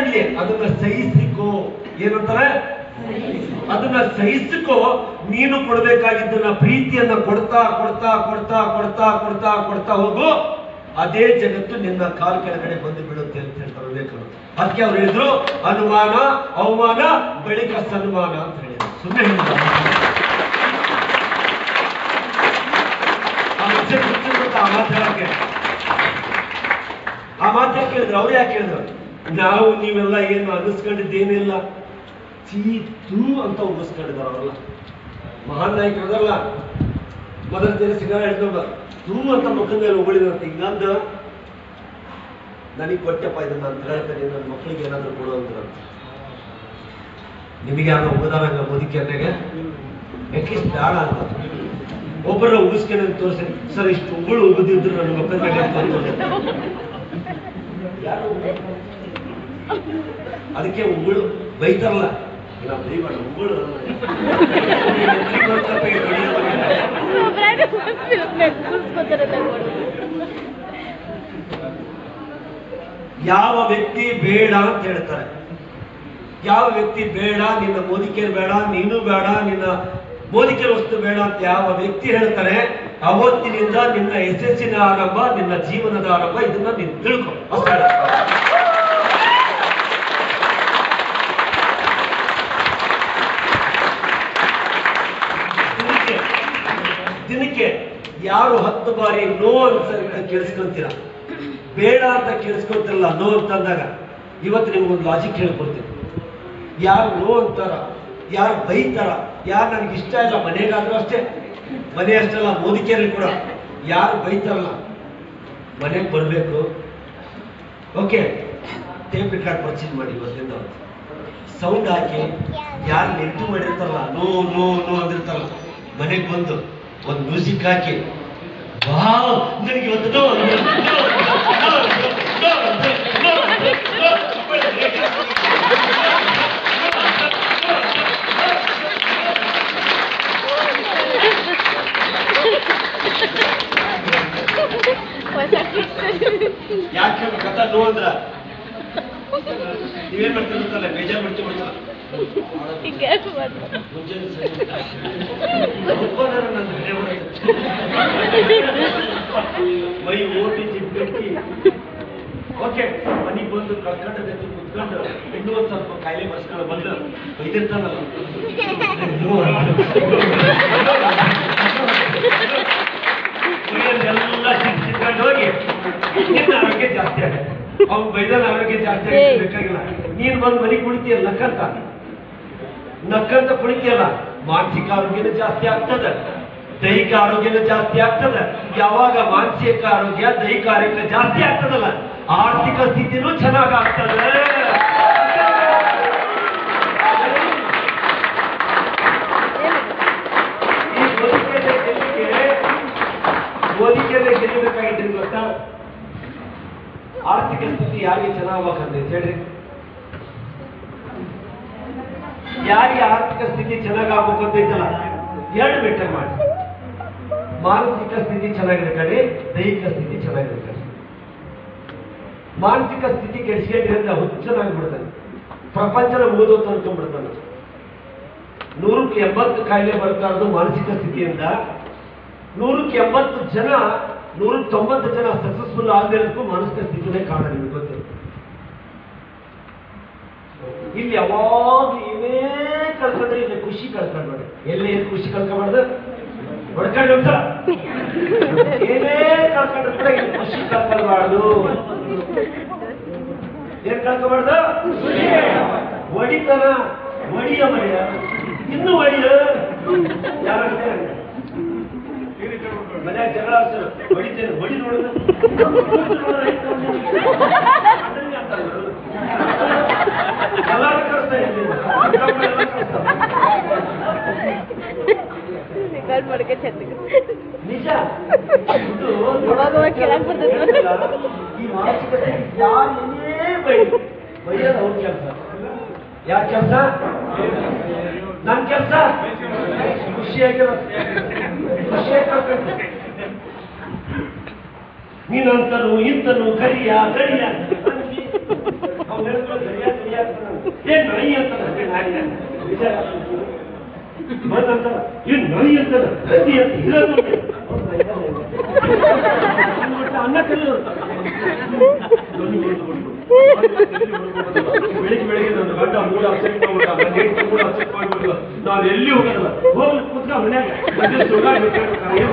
ಅನ್ಲಿ ಅದನ್ನ ಸಹಿಸಿಕೋ ಏನಂತಾರೆ ಅದನ್ನ ಸಹಿಸಿಕೋ ನೀನು ಕೊಡ್ಬೇಕಾಗಿದ್ದನ್ನ ಪ್ರೀತಿಯನ್ನ ಕೊಡ್ತಾ ಕೊಡ್ತಾ ಕೊಡ್ತಾ ಕೊಡ್ತಾ ಕೊಡ್ತಾ ಕೊಡ್ತಾ ಹೋಗು ಅದೇ ಜಗತ್ತು ನಿನ್ನ ಕಾಲ್ ಕೆಳಗಡೆ ಬಂದು ಬೀಳುತ್ತೆ ಅಂತ ಹೇಳ್ತಾರೆ ವಿವೇಕರು ಅದಕ್ಕೆ ಅವ್ರು ಹೇಳಿದ್ರು ಅನುಮಾನ ಅವಮಾನ ಬಳಿಕ ಸನ್ಮಾನ ಅಂತ ಹೇಳಿದ್ರು ಸುಮ್ಮನೆ ಹೇಳಿದ್ರು ಆ ಮನುಷ್ಯ ಗೊತ್ತಿರ್ಬೇಕು ಆ ಮಾತು ಹೇಳಕ್ಕೆ ಆ ಮಾತು ಯಾಕೆ ಹೇಳಿದ್ರು ಅವ್ರು ಯಾಕೆ ಹೇಳಿದ್ರು ನಾವು ನೀವೆಲ್ಲ ಏನು ಅನ್ನಿಸ್ಕೊಂಡಿದ್ದೇನಿಲ್ಲ ಚೀತು ಅಂತ ಉಗಿಸ್ಕೊಂಡಿದ್ದಾರೆ ಅವರೆಲ್ಲ ಮಹಾನ್ ನಾಯಕರದಲ್ಲ ಮೊದಲ ದಿನ ಸಿಗಾರ ಹಿಡ್ಕೊಂಡು ತೂ ಅಂತ ಮುಖದ ಮೇಲೆ ಉಗುಳಿದಂತ ಹಿಂಗಂದ ನನಗೆ ಕೊಟ್ಟೆಪ್ಪ ಇದನ್ನ ಅಂತ ಹೇಳ್ತೇನೆ ನನ್ನ ಮಕ್ಕಳಿಗೆ ಏನಾದ್ರು ಕೊಡು ಅಂತ ನಿಮಗೆ ಯಾರೋ ಉಗದಾರಂಗ ಮುದುಕಿಯನ್ನೆಗೆ ಅಟ್ಲೀಸ್ಟ್ ಬೇಡ ಅಂತ ಒಬ್ಬರ ಉಗಿಸ್ಕೊಂಡು ತೋರಿಸಿ ಸರ್ ಇಷ್ಟು ಉಗುಳು ಉಗಿದಿದ್ರು ನನ್ನ ಮಕ್ಕಳ ಮೇಲೆ ಅಂತ ಅಂದ್ರು. ಯಾರು ಅದಕ್ಕೆ ಉಗುಳು ಬೈತಾರಲ್ಲ ಇಲ್ಲ ಬೈಬಾರ್ದು ಉಗುಳು ಯಾವ ವ್ಯಕ್ತಿ ಬೇಡ ಅಂತ ಹೇಳ್ತಾರೆ ಯಾವ ವ್ಯಕ್ತಿ ಬೇಡ ನಿನ್ನ ಮೋದಿಕೆರ್ ಬೇಡ ನೀನು ಬೇಡ ನಿನ್ನ ಮೋದಿಕೆರ್ ವಸ್ತು ಬೇಡ ಅಂತ ಯಾವ ವ್ಯಕ್ತಿ ಹೇಳ್ತಾರೆ ಅವತ್ತಿನಿಂದ ನಿನ್ನ ಯಶಸ್ಸಿನ ಆರಂಭ ನಿನ್ನ ಜೀವನದ ಆರಂಭ ಇದನ್ನ ನೀನು ತಿಳ್ಕೊ ಅಷ್ಟೇ ಹೇಳ್ತಾರೆ. ದಿನಕ್ಕೆ ದಿನಕ್ಕೆ ಯಾರು ಹತ್ತು ಬಾರಿ ನೋ ಅಂತ ಕೇಳಿಸ್ಕೊಂತೀರ ಬೇಡ ಅಂತ ಕೇಳಿಸ್ಕೊಂತಿರಲ್ಲ ನೋ ಅಂತಂದಾಗ ಇವತ್ತು ನಿಮ್ಗೊಂದು ಲಾಜಿಕ್ ಹೇಳ್ಕೊಡ್ತೀನಿ ಯಾರು ನೋ ಅಂತಾರ ಯಾರು ಬೈತಾರ ಯಾರು ನನಗೆ ಇಷ್ಟ ಇಲ್ಲ ಮನೆಗಾದ್ರೂ ಅಷ್ಟೇ ಮನೆ ಅಷ್ಟಲ್ಲ ಮೋದಿಕೆಯಲ್ಲಿ ಕೂಡ ಯಾರು ಬೈತಾರಲ್ಲ ಮನೆಗೆ ಬರಬೇಕು ಓಕೆ ಟೇಪ್ ರೆಕಾರ್ಡ್ ಪರ್ಚೇಸ್ ಮಾಡಿ ಇವತ್ತಿಂದ ಸೌಂಡ್ ಹಾಕಿ ಯಾರು ನೆಗೆಟಿವ್ ಮಾಡಿರ್ತಾರಲ್ಲ ನೋ ನೋ ನೋ ಅಂದಿರ್ತಾರಲ್ಲ ಮನೆಗೆ ಬಂದು ಒಂದು ಮ್ಯೂಸಿಕ್ ಹಾಕಿ ವಾವ್ ನನಗೆ ಇವತ್ತು no no, no, no, no, no, no, no. ಯಾಕೆ ಕಥ ನೋ ಅಂದ್ರ ನೀವೇನ್ ಮಾಡ್ತೀರಿ ಗೊತ್ತಲ್ಲ ಬೇಜಾರ್ ಮಾಡ್ತೀವಿ ಮಾಡ್ತಾರ ಮುಂಜಾನೆ ಸಂಜೆ. ಒಬ್ಬನಾರ ನನ್ನ ಮನೆ ಬರುತ್ತೆ. ಮೈ ಓಟಿ ಜಿಬ್ಬೆಟ್ಟಿ ಓಕೆ ಮನೆಗೆ ಬಂದು ಕಳ್ಕೊಂಡು ಗತಿ ಕುತ್ಕೊಂಡು ಇನ್ನೂ ಒಂದ್ ಸ್ವಲ್ಪ ಕಾಯಿಲೆ ಬರ್ಸ್ಕೊಂಡು ಬಂದು ಬೈದಿರ್ತಾನಲ್ಲ ಇನ್ನೂ ಮೈಯಲ್ಲೆಲ್ಲ ಚಿಟ್ಕೊಂಡು ಹೋಗಿ ನಿನ್ನ ಆರೋಗ್ಯ ಜಾಸ್ತಿ ಆಗುತ್ತೆ ಅವ್ನು ಬೈದನ ಆರೋಗ್ಯ ಜಾಸ್ತಿ ಆಗುತ್ತೆ ಬೇಕಾಗಿಲ್ಲ ನೀನ್ ಬಂದು ಮನೆಗೆ ಕುಡಿತೀಯಲ್ಲ ನಕ್ಕಂತ ನಕ್ಕಂತ ಕುಡಿತೀಯಲ್ಲ ಮಾನಸಿಕ ಆರೋಗ್ಯನೂ ಜಾಸ್ತಿ ಆಗ್ತದೆ ದೈಹಿಕ ಆರೋಗ್ಯನೂ ಜಾಸ್ತಿ ಆಗ್ತದೆ ಯಾವಾಗ ಮಾನಸಿಕ ಆರೋಗ್ಯ ದೈಹಿಕ ಆರೋಗ್ಯ ಜಾಸ್ತಿ ಆಗ್ತದಲ್ಲ ಆರ್ಥಿಕ ಸ್ಥಿತಿನೂ ಚೆನ್ನಾಗ್ ಆಗ್ತದೆ ಈ ಬದುಕಿನ ಗೆಲ್ಲಿಗೆ ಓದಿಕೆಯಲ್ಲೇ ಗೆಲ್ಲಬೇಕಾಗಿದ್ದೀನಿ ಗೊತ್ತಾ ಆರ್ಥಿಕ ಸ್ಥಿತಿ ಯಾರಿಗೆ ಚೆನ್ನಾಗ್ಬೇಕಂದ್ರೆ ಹೇಳ್ರಿ ಯಾರಿಗೆ ಆರ್ಥಿಕ ಸ್ಥಿತಿ ಚೆನ್ನಾಗಾಗ್ಬೇಕು ಅಂತ ಐತಲ್ಲ ಎರಡು ಬೆಟ್ಟರ್ ಮಾಡಿ ಮಾನಸಿಕ ಸ್ಥಿತಿ ಚೆನ್ನಾಗಿರ್ಕೊಳ್ಳಿ ದೈಹಿಕ ಸ್ಥಿತಿ ಚೆನ್ನಾಗಿರ್ಕೊಳ್ಳಿ ಮಾನಸಿಕ ಸ್ಥಿತಿ ಕೆಡಿಸ್ಕೊಂಡ್ರಿಂದ ಹುಚ್ಚನಾಗ್ಬಿಡ್ತಾನೆ ಪ್ರಪಂಚನ ಓದೋದು ಅನ್ಕೊಂಡ್ಬಿಡ್ತಾನೆ ನೂರಕ್ಕೆ ಎಂಬತ್ತು ಕಾಯಿಲೆ ಬರ್ತಾ ಇರೋದು ಮಾನಸಿಕ ಸ್ಥಿತಿಯಿಂದ ನೂರಕ್ಕೆ ಎಂಬತ್ತು ಜನ ನೂರಕ್ಕೆ ತೊಂಬತ್ತು ಜನ ಸಕ್ಸಸ್ಫುಲ್ ಆಗದಿರೋದಕ್ಕೂ ಮಾನಸಿಕ ಸ್ಥಿತಿನೇ ಕಾರಣ ನಿಮಗೆ ಗೊತ್ತಿರುತ್ತೆ ಇಲ್ಲಿ ಯಾವಾಗ್ಲೂ ಏನೇ ಕಳ್ಕೊಂಡ್ರೆ ಇಲ್ಲಿ ಖುಷಿ ಕಳ್ಕೊಂಡ್ಬೇಡಿ ಎಲ್ಲಿ ಏನ್ ಖುಷಿ ಕಳ್ಕೊಬಾರ್ದು ಹೊಡ್ಕೊಂಡು ಅಂತ ಏನೇ ಕಳ್ಕೊಂಡ್ರೆ ಕೂಡ ಇಲ್ಲಿ ಖುಷಿ ಕಳ್ಕೊಳ್ಬಾರ್ದು ಏನ್ ಕಳ್ಕೊಬಾರ್ದು ಹೊಡಿತನ ಹೊಡಿಯ ಮಡಿಯ ಇನ್ನು ಹೊಡಿಯ ಯಾರಂತೆ ಮನ್ಯಾಗ ಜಗಳ ಆಡ್ಸೋರು ಹೊಡಿತೇನೆ ಹೊಡಿ ನೋಡಿದ್ರೆ ಎಲ್ಲಾರು ಕಳಿಸ್ತಾ ಇದ್ದೀನಿ ಎಲ್ಲ ಕಳಿಸ್ತಾರೆ. ರೆಕಾರ್ಡ್ ಮಾಡಕ್ಕೆ ಚೆಂದ ನಿಜ ಇದು ಅವಾಗ ಅವಾಗ ಕೇಳಕ್ ಬರ್ತೈತೆ. ಈ ಮಾನಸಿಕತೆ ಯಾರು ಏನೇ ಬೈ ಬೈಯೋದು ಅವ್ರ ಕೆಲಸ ಯಾರ ಕೆಲಸ ನನ್ ಕೆಲಸ ಖುಷಿಯಾಗಿರೋ ಖುಷಿಯಾಗಿ ನೀನಂತನು ಇಂತನು ಕರಿಯ ಗಡಿಯ ಅವ್ನು ಹೇಳಿದ್ರು ಸರಿಯಾಗಿ ಸರಿಯಾಗಿ ಏನ್ ನಾಯಿ ಅಂತಾನೆ ಏನ್ ನಾಯಿ ವಿಚಾರ ಬಂದಂತಾರ ಏನ್ ನಾಯಿ ಅಂತಾನೆ ಹಂದಿ ಅಂತ ಇರೋದು ಅನ್ನ ಕಲ್ಲು ಬೆಳಿಗ್ಗೆ ಬೆಳಿಗ್ಗೆ ನನ್ನ ಗಂಡ ಮೂಡ ಅಪ್ಸೆಟ್ ಮಾಡ್ಬಿಟ್ಟ ನನ್ನ ಹೆಂಡತಿ ಮೂಡ ಅಪ್ಸೆಟ್ ಮಾಡ್ಬಿಟ್ಲು ನಾನು ಎಲ್ಲಿ ಹೋಗಲ್ಲ ಹೋಗ್ಲಿ ಕೂತ್ಕ ಮನ್ಯಾಗ ಮಧ್ಯ ಸುಳ್ಳ ಏನ್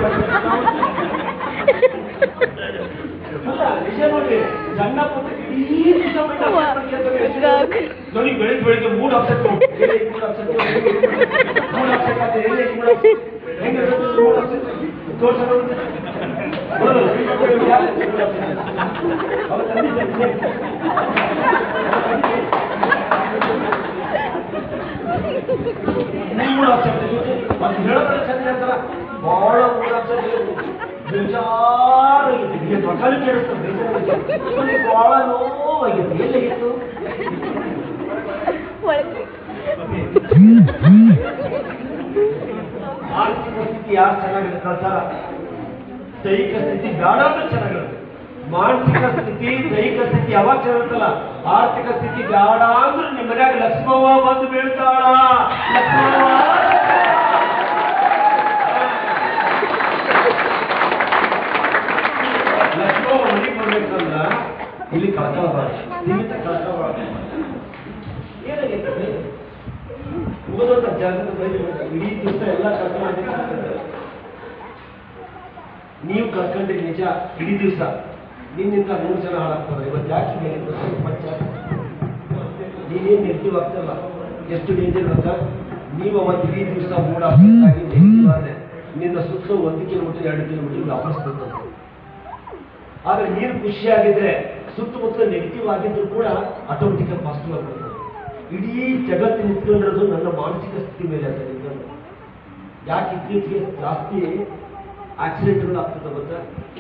ಅಲ್ಲ ನಿಜ ನೋಡಿ ಸಣ್ಣ ಪುಟ್ಟ ಇಡೀ ದಿವಸ ಬಿಟ್ಟು upset ಮಾಡ್ಕೊಂತಾರೆ ಎಷ್ಟು? ನನಗೆ ಬೆಳಿಗ್ಗೆ ಬೆಳಿಗ್ಗೆ mood upset mood upset mood upset ಆದ್ರೆ ಎಲ್ಲಿ ಮೂಡ್ ಅಪ್ಸೆಟ್ ಹೆಂಗೆ ಮೂಡ್ ಅಪ್ಸೆಟ್ ತೋರ್ಸೋಣ ಅವ್ರು ತಂದಿದ್ದೆ ಮೂಡ್ ಅಪ್ಸೆಟ್ ಮತ್ತೆ ಹೇಳೋದ್ರ ಚಂದ ಅಂತಾರ ಬಹಳ ಮೂಡ್ ಅಪ್ಸೆಟ್ ಬೇಜಾರಾಗಿದೆ ಈಗ ಮಕ್ಕಳು ಕೇಳಿಸ್ತಾರೆ ಬೇಜಾರಾಗಿದೆ ನನಗೆ ಬಹಳ ನೋವಾಗಿದೆ ಎಲ್ಲಿಗಿತ್ತು ಒಳಗೆ ಆರ್ಥಿಕ ಸ್ಥಿತಿ ಯಾರು ಚೆನ್ನಾಗಿರುತ್ತೆ ಅಂತಾರ ದೈಹಿಕ ಸ್ಥಿತಿ ಬೇಡ ಅಂದ್ರೆ ಚೆನ್ನಾಗಿರುತ್ತೆ ಮಾನಸಿಕ ಸ್ಥಿತಿ ದೈಹಿಕ ಸ್ಥಿತಿ ಯಾವಾಗ ಚೆನ್ನಾಗಿರುತ್ತಲ್ಲ ಆರ್ಥಿಕ ಸ್ಥಿತಿ ಬೇಡ ಅಂದ್ರೆ ನಿಮ್ಮ ಮನ್ಯಾಗ ಲಕ್ಷ್ಮವ್ವ ಬಂದು ಬೀಳ್ತಾಳ ಲಕ್ಷ್ಮವ್ವ ಲಕ್ಷ್ಮವ್ವ ಮನೆಗೆ ಬರ್ಬೇಕಂದ್ರ ಇಲ್ಲಿ ಕಳ್ಕೊಳ್ಬಾರ್ದು ಸೀಮಿತ ಕಳ್ಕೊಳ್ಬಾರ್ದು ಏನಾಗೈತೆ ಮುಗಿದೋಟ ಜಾಗದ ಬೈದು ಇಡೀ ದಿವಸ ಎಲ್ಲ ಕರ್ಕೊಂಡು ನೀವು ಕರ್ಕೊಂಡ್ರಿ ನಿಜ ಇಡೀ ದಿವಸ ನಿನ್ನಿಂದ ನೂರು ಜನ ಹಾಳಾಗ್ತಾರೆ ಇವತ್ತು ಯಾಕೆ ಹೀಗೆ ಆಗಿದೆ ಗೊತ್ತಾ? ಪಂಚ ನೀನೇನು ನೆಗೆಟಿವ್ ಆಗ್ತಲ್ಲ ಎಷ್ಟು ಡೇಂಜರ್ ಗೊತ್ತಾ ನೀವು ಅವತ್ತು ಇಡೀ ದಿವಸ ಮೂಡ ಆಗಿ ನೆಗೆಟಿವ್ ಆದ್ರೆ ನಿನ್ನ ಸುತ್ತ ಒಂದು ಕಿಲೋಮೀಟರ್ ಎರಡು ಕಿಲೋಮೀಟರ್ ವಾಪಸ್ ಬರ್ತದೆ ಆದ್ರೆ ನೀನು ಖುಷಿಯಾಗಿದ್ರೆ ಸುತ್ತಮುತ್ತ ನೆಗೆಟಿವ್ ಆಗಿದ್ರು ಕೂಡ ಆಟೋಮೆಟಿಕ್ ಪಾಸಿಟಿವ್ ಆಗ್ತದೆ ಇಡೀ ಜಗತ್ತು ನಿಂತ್ಕೊಂಡಿರೋದು ನನ್ನ ಮಾನಸಿಕ ಸ್ಥಿತಿ ಮೇಲೆ ಅಂತ ನಿಂತ್ಕೊಂಡು ಯಾಕೆ ಇತ್ತೀಚೆಗೆ ಜಾಸ್ತಿ ಆಕ್ಸಿಡೆಂಟ್ಗಳು ಆಗ್ತದೆ ಗೊತ್ತಾ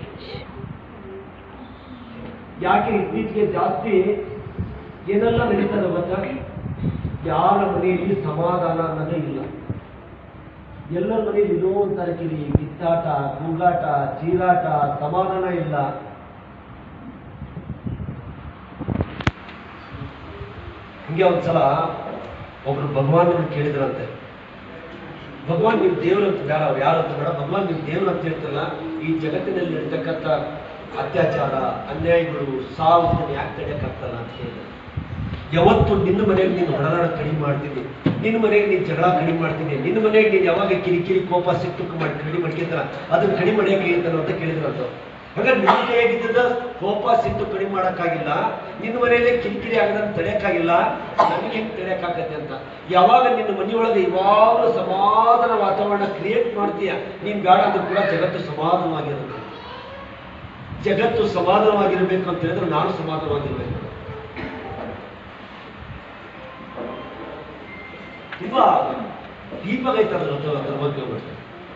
ಯಾಕೆ ಇತ್ತೀಚೆಗೆ ಜಾಸ್ತಿ ಏನೆಲ್ಲ ನಡೀತದೆ ಗೊತ್ತಾ ಯಾರ ಮನೆಯಲ್ಲಿ ಸಮಾಧಾನ ಅನ್ನೋದೇ ಇಲ್ಲ ಎಲ್ಲರ ಮನೆಯಲ್ಲಿ ಏನೋ ಒಂಥರ ಕಿರಿ ಕಿತ್ತಾಟ ಕೂಗಾಟ ಚೀರಾಟ ಸಮಾಧಾನ ಇಲ್ಲ ಹಿಂಗೆ ಒಂದ್ಸಲ ಒಬ್ರು ಭಗವಾನರು ಕೇಳಿದ್ರಂತೆ ಭಗವಾನ್ ನೀವು ದೇವ್ರು ಅಂತ ಬೇಡ ಅವ್ರು ಯಾರು ಅಂತ ಬೇಡ ಭಗವಾನ್ ನೀವು ದೇವ್ರು ಅಂತ ಹೇಳ್ತಿಲ್ಲ ಈ ಜಗತ್ತಿನಲ್ಲಿ ಇರ್ತಕ್ಕಂಥ ಅತ್ಯಾಚಾರ ಅನ್ಯಾಯಗಳು ಸಾವು ಇದನ್ನ ಯಾಕೆ ತಡೆಯಕ್ಕಾಗ್ತಲ್ಲ ಅಂತ ಹೇಳಿದ್ರು ಯಾವತ್ತು ನಿನ್ನ ಮನೆಗೆ ನೀನು ಹೊಡೆದಾಡ ಕಡಿಮೆ ಮಾಡ್ತೀನಿ ನಿನ್ನ ಮನೆಗೆ ನೀನು ಜಗಳ ಕಡಿಮೆ ಮಾಡ್ತೀನಿ ನಿನ್ನ ಮನೆಗೆ ನೀನು ಯಾವಾಗ ಕಿರಿಕಿರಿ ಕೋಪ ಸಿಟ್ಟು ಮಾಡಿ ಕಡಿಮೆ ಮಾಡ್ಕೊಂತಾರ ಅದನ್ನ ಕಡಿಮೆ ಮಾಡ್ಯಕ್ಕೆ ಹೇಳ್ತಾನೆ ಅಂತ ಕೇಳಿದ್ರಂತ ಹಾಗಾದ್ರೆ ನಿನ್ನ ಕೈಯಾಗಿದ್ದ ಕೋಪ ಸಿಟ್ಟು ಕಡಿಮೆ ಮಾಡೋಕ್ಕಾಗಿಲ್ಲ ನಿನ್ನ ಮನೆಯಲ್ಲೇ ಕಿರಿಕಿರಿ ಆಗದಂತ ತಡೆಯಕ್ಕಾಗಿಲ್ಲ ನನಗೆ ಹೆಂಗೆ ತಡೆಯಕ್ಕಾಗತ್ತೆ ಅಂತ ಯಾವಾಗ ನಿನ್ನ ಮನೆಯೊಳಗೆ ಯಾವಾಗಲೂ ಸಮಾಧಾನ ವಾತಾವರಣ ಕ್ರಿಯೇಟ್ ಮಾಡ್ತೀಯ ನೀನ್ ಬೇಡ ಅಂದ್ರೂ ಕೂಡ ಜಗತ್ತು ಸಮಾಧಾನವಾಗಿರುತ್ತೆ ಜಗತ್ತು ಸಮಾಧಾನವಾಗಿರ್ಬೇಕು ಅಂತ ಹೇಳಿದ್ರೆ ನಾನು ಸಮಾಧಾನವಾಗಿರ್ಬೇಕು ತುಂಬಾ ದೀಪಕ ಐತಲ್ಲ ಅದ್ರ ಬಗ್ಗೆ ಒಂದು.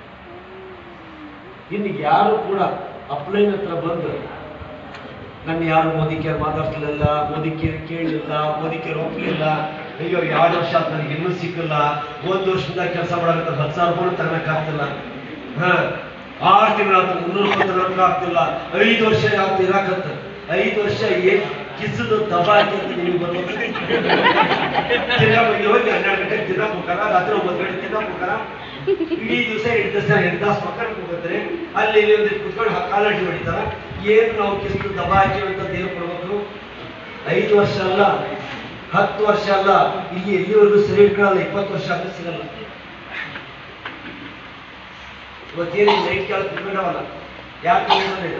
ಇನ್ನು ಯಾರು ಕೂಡ ಅಪ್ಲೈನ್ ಹತ್ರ ಬಂದು ನನ್ನ ಯಾರು ಮೋದಿ ಕೇರ್ ಮಾತಾಡ್ಸಲಿಲ್ಲ ಮೋದಿ ಕೇರ್ ಕೇಳಲಿಲ್ಲ ಮೋದಿ ಕೇರ್ ಒಪ್ಪಲಿಲ್ಲ ಅಯ್ಯೋ ಎರಡು ವರ್ಷ ಆದ್ ನನಗೆ ಇನ್ನೂ ಸಿಕ್ಕಿಲ್ಲ ಒಂದು ವರ್ಷದಿಂದ ಕೆಲಸ ಮಾಡಕ್ಕೆ ಹತ್ತು ಸಾವಿರ ರೂಪಾಯಿ ತಗೊಳಕ್ಕಾಗ್ತಿಲ್ಲ ಹಾ ಆರು ತಿಂಗಳಾಯ್ತು ಮುನ್ನೂರು ರೂಪಾಯಿ ತಗೊಳಕ್ ಆಗ್ತಿಲ್ಲ ಐದು ವರ್ಷ ಯಾವ್ದು ಇರಾಕತ್ತ ಐದು ವರ್ಷ ಏನ್ ಕಿಸದು ದಬ ಹಾಕಿ ಅಂತ ನಿಮಗೆ ಬರ್ತದೆ ತಿನ್ನಕ್ಕೆ ಹೋಗಿ ಹನ್ನೆರಡು ಗಂಟೆಗೆ ತಿನ್ನಕ್ ಹೋಗಾರ ರಾತ್ರಿ ಒಂಬತ್ತು ಗಂಟೆ ತಿನ್ನಕ್ ಹೋಗಾರ ಇಡೀ ದಿವಸ ಎಂಟು ದಿವಸ ಎಂಟು ತಾಸು ಮಕ್ಕಳಿಗೆ ಹೋಗುತ್ತೆ ಅಲ್ಲಿ ಇಲ್ಲಿ ಒಂದು ಕುತ್ಕೊಂಡು ಹ- ಕಾಲಟಿ ಹೊಡಿತಾರ ಏನು ನಾವು ಕಿಸ್ತು ದಬ ಹಾಕಿವಿ ಅಂತ ದೇವ್ರು ಕೊಡ್ಬೇಕು ಐದು ವರ್ಷ ಅಲ್ಲ ಹತ್ತು ವರ್ಷ ಅಲ್ಲ ಇಲ್ಲಿ ಎಲ್ಲಿವರೆಗೂ ಸರಿ ಇಟ್ಕೊಳ್ಳಲ್ಲ ಇಪ್ಪತ್ತು ವರ್ಷ ಆದ್ರೂ ಸಿಗಲ್ಲ ಇವತ್ತೇನು ನೈಟ್ ಕೆಳಗೆ ಕುತ್ಕೊಂಡವಲ್ಲ ಯಾಕೆ ಕುತ್ಕೊಂಡಿದ್ದು?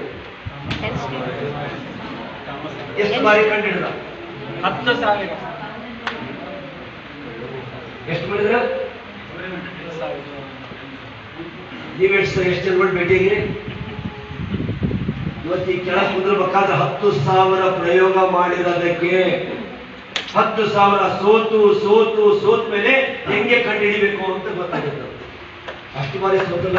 ಎಷ್ಟು ಬಾರಿ ಕಂಡು ಹಿಡಿದ ಹತ್ತು ಸಾವಿರ ಎಷ್ಟು ಮಾಡಿದ್ರ ನೀವ್ ಎಷ್ಟು ಎಷ್ಟು ಜನ ಭೇಟಿ ಆಗಿರಿ ಇವತ್ತು ಈ ಕೆಳಗೆ ಕುಂದ್ರಬೇಕಾದ್ರೆ ಹತ್ತು ಸಾವಿರ ಪ್ರಯೋಗ ಮಾಡಿರೋದಕ್ಕೆ ಹತ್ತು ಸಾವಿರ ಸೋತು ಸೋತು ಸೋತ್ ಮೇಲೆ ಹೆಂಗೆ ಕಂಡುಹಿಡಿಬೇಕು ಅಂತ ಗೊತ್ತಾಗುತ್ತೆ ಅಷ್ಟು ಬಾರಿ ಸೋತಲ್ಲ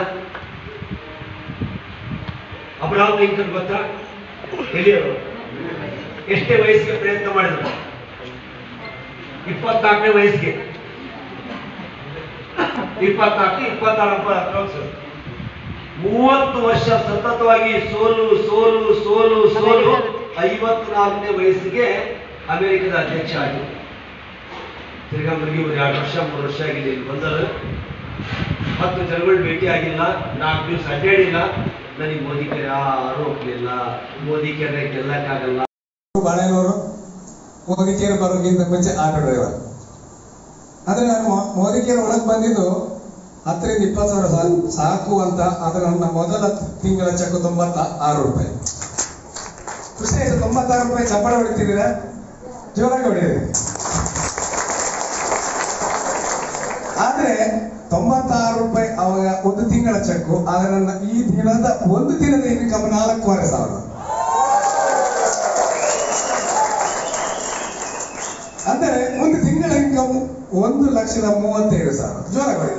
ಅಬ್ರಾಹಂ ಲಿಂಕನ್ ಗೊತ್ತಾ ಎಲ್ಲಿಯವರು ಎಷ್ಟೇ ವಯಸ್ಸಿಗೆ ಪ್ರಯತ್ನ ಮಾಡಿದ್ರು ಇಪ್ಪತ್ನಾಲ್ಕನೇ ವಯಸ್ಸಿಗೆ ಇಪ್ಪತ್ನಾಲ್ಕು ಇಪ್ಪತ್ತಾರು ಅಪ್ರಾಕ್ಸ್ ಮೂವತ್ತು ವರ್ಷ ಸತತವಾಗಿ ಸೋಲು ಸೋಲು ಸೋಲು ಸೋಲು ಐವತ್ನಾಲ್ಕನೇ ವಯಸ್ಸಿಗೆ ಅಮೆರಿಕದ ಅಧ್ಯಕ್ಷ ಆಗಿ ತಿರ್ಗಾ ಮುಗಿ ಒಂದು ಎರಡು ವರ್ಷ ಮೂರು ವರ್ಷ ಆಗಿದೆ ಇಲ್ಲಿ ಬಂದರು ಹತ್ತು ಜನಗಳು ಭೇಟಿ ಆಗಿಲ್ಲ ನಾಲ್ಕು ದಿವಸ ಅಡ್ಡಾಡಿಲ್ಲ ನನಗೆ ಮೋದಿ ಕೆರೆ ಯಾರು ಒಪ್ಪಲಿಲ್ಲ ಮೋದಿ ಕೆರೆ ಗೆಲ್ಲಕ್ಕಾಗಲ್ಲ ಬಾಳೆನವರು ಮೋದಿಕೇರಿ ಬರೋಕ್ಕಿಂತ ಮುಂಚೆ ಆಟೋ ಡ್ರೈವರ್ ಆದ್ರೆ ನಾನು ಮೊ- ಮೋದಿಕೇರಿ ಒಳಗೆ ಬಂದಿದ್ದು ಹತ್ತರಿಂದ ಇಪ್ಪತ್ತು ಸಾವಿರ ಸಾ- ಸಾಕು ಅಂತ ಆದ್ರೆ ನನ್ನ ಮೊದಲ ತಿಂಗಳ ಚೆಕ್ ತೊಂಬತ್ತ ಆರು ರೂಪಾಯಿ ಖುಷಿ ಆಯ್ತು ತೊಂಬತ್ತಾರು ರೂಪಾಯಿ ಚಪ್ಪಳ ಹೊಡಿತಿದ್ದೀರಾ ಜೋರಾಗಿ ಹೊಡೆಯಿರಿ ಆದ್ರೆ ತೊಂಬತ್ತಾರು ರೂಪಾಯಿ ಅವಾಗ ಒಂದು ತಿಂಗಳ ಚೆಕ್ಕು ಆದ್ರೆ ನನ್ನ ಈ ದಿನದ ಒಂದು ದಿನದ ಇನ್ಕಮ್ ನಾಲ್ಕೂವರೆ ಸಾವಿರ ಅಂದರೆ ಒಂದು ತಿಂಗಳ ಇನ್ಕಮ್ ಒಂದು ಲಕ್ಷದ ಮೂವತ್ತೇಳು ಸಾವಿರ ಜೋರಾಗಿ ಹೊಡೆಯಿರಿ.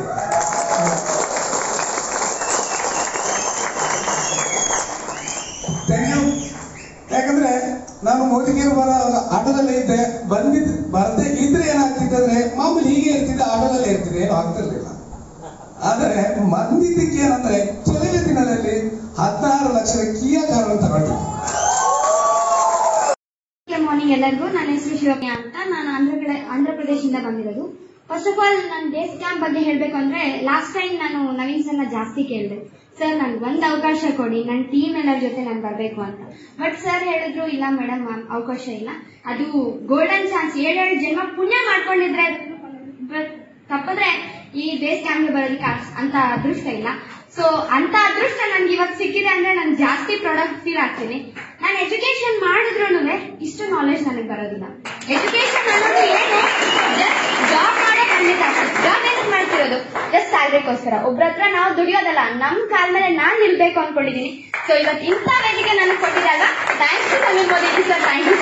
Thank you. ಯಾಕಂದ್ರೆ ನಾನು ಮೋದಿಗೇರು ಬರ ಆಟೋದಲ್ಲೇ ಇದ್ದೆ ಬಂದಿದ್ ಬರ್ದೇ ಇದ್ರೆ ಏನಾಗ್ತಿತ್ತಂದ್ರೆ ಮಾಮೂಲಿ ಹೀಗೆ ಇರ್ತಿದ್ದೆ ಆಟೋದಲ್ಲೇ ಇರ್ತಿದ್ದೆ ಏನು ಆಗ್ತಿರ್ಲಿಲ್ಲ ಆದರೆ ಬಂದಿದ್ದಕ್ಕೆ ಏನಂದ್ರೆ ಕೆಲವೇ ದಿನದಲ್ಲಿ ಹದಿನಾರು ಲಕ್ಷದ ಕಿಯಾ ಕಾರನ್ನು ತಗೊಂಡಿದ್ದೆ ಗುಡ್ ಮಾರ್ನಿಂಗ್ ಎಲ್ಲರಿಗೂ ನನ್ನ ಹೆಸರು ಶಿವಪ್ರಿಯ ಅಂತ ನಾನು ಆಂಧ್ರ ಪ್ರದೇ- ಆಂಧ್ರ ಪ್ರದೇಶದಿಂದ ಬಂದಿರೋದು ಫಸ್ಟ್ ಆಫ್ ಆಲ್ ನನ್ನ ಡೇಸ್ ಕ್ಯಾಂಪ್ ಬಗ್ಗೆ ಹೇಳ್ಬೇಕು ಅಂದ್ರೆ ಲಾಸ್ಟ್ ಟೈಮ್ ನಾನು ನವೀನ್ ಸರ್ನ ಜಾಸ್ತಿ ಕೇಳಿದೆ ಸರ್ ನನ್ಗೆ ಒಂದು ಅವಕಾಶ ಕೊಡಿ ನನ್ನ ಟೀಮ್ ಎಲ್ಲರ ಜೊತೆ ನಾನು ಬರಬೇಕು ಅಂತ ಬಟ್ ಸರ್ ಹೇಳಿದ್ರು ಇಲ್ಲ ಮೇಡಮ್ ಅವಕಾಶ ಇಲ್ಲ ಅದು ಗೋಲ್ಡನ್ ಚಾನ್ಸ್ ಏಳೇಳು ಜನ್ಮ ಪುಣ್ಯ ಮಾಡ್ಕೊಂಡಿದ್ರೆ ಬಟ್ ತಪ್ಪಿದ್ರೆ ಈ ಬೇಸ್ ಕ್ಯಾಂಪ್ಗೆ ಬರೋದಕ್ಕೆ ಅಷ್ಟ್- ಅಂತ ಅದೃಷ್ಟ ಇಲ್ಲ ಸೊ ಅಂತ ಅದೃಷ್ಟ ನನ್ಗೆ ಇವತ್ತು ಸಿಕ್ಕಿದೆ ಅಂದ್ರೆ ನಾನು ಜಾಸ್ತಿ ಪ್ರಾಡಕ್ಟ್ ಫೀಲ್ ಆಗ್ತೀನಿ ನಾನು ಎಜುಕೇಶನ್ ಮಾಡಿದ್ರು ಇಷ್ಟು ನಾಲೆಜ್ ನನಗೆ ಬರೋದಿಲ್ಲ ಎಜುಕೇಶನ್ ಅನ್ನೋದು ಏನು ಜಸ್ಟ್ ಜಾಬ್ ಮಾಡೋ ಖಂಡಿತ ಜಾಬ್ ಏನಕ್ಕೆ ಮಾಡ್ತಿರೋದು ಜಸ್ಟ್ ಸ್ಯಾಲ್ರಿಗೋಸ್ಕರ ಒಬ್ರ ಹತ್ರ ನಾವು ದುಡಿಯೋದಲ್ಲ ನಮ್ ಕಾಲ್ ಮೇಲೆ ನಾನ್ ನಿಲ್ಬೇಕು ಅನ್ಕೊಂಡಿದೀನಿ ಸೊ ಇವತ್ತು ಇಂಥ ವೇದಿಕೆ ನನಗೆ ಕೊಟ್ಟಿದಾಗ thanks to Naveen Modi sir thank you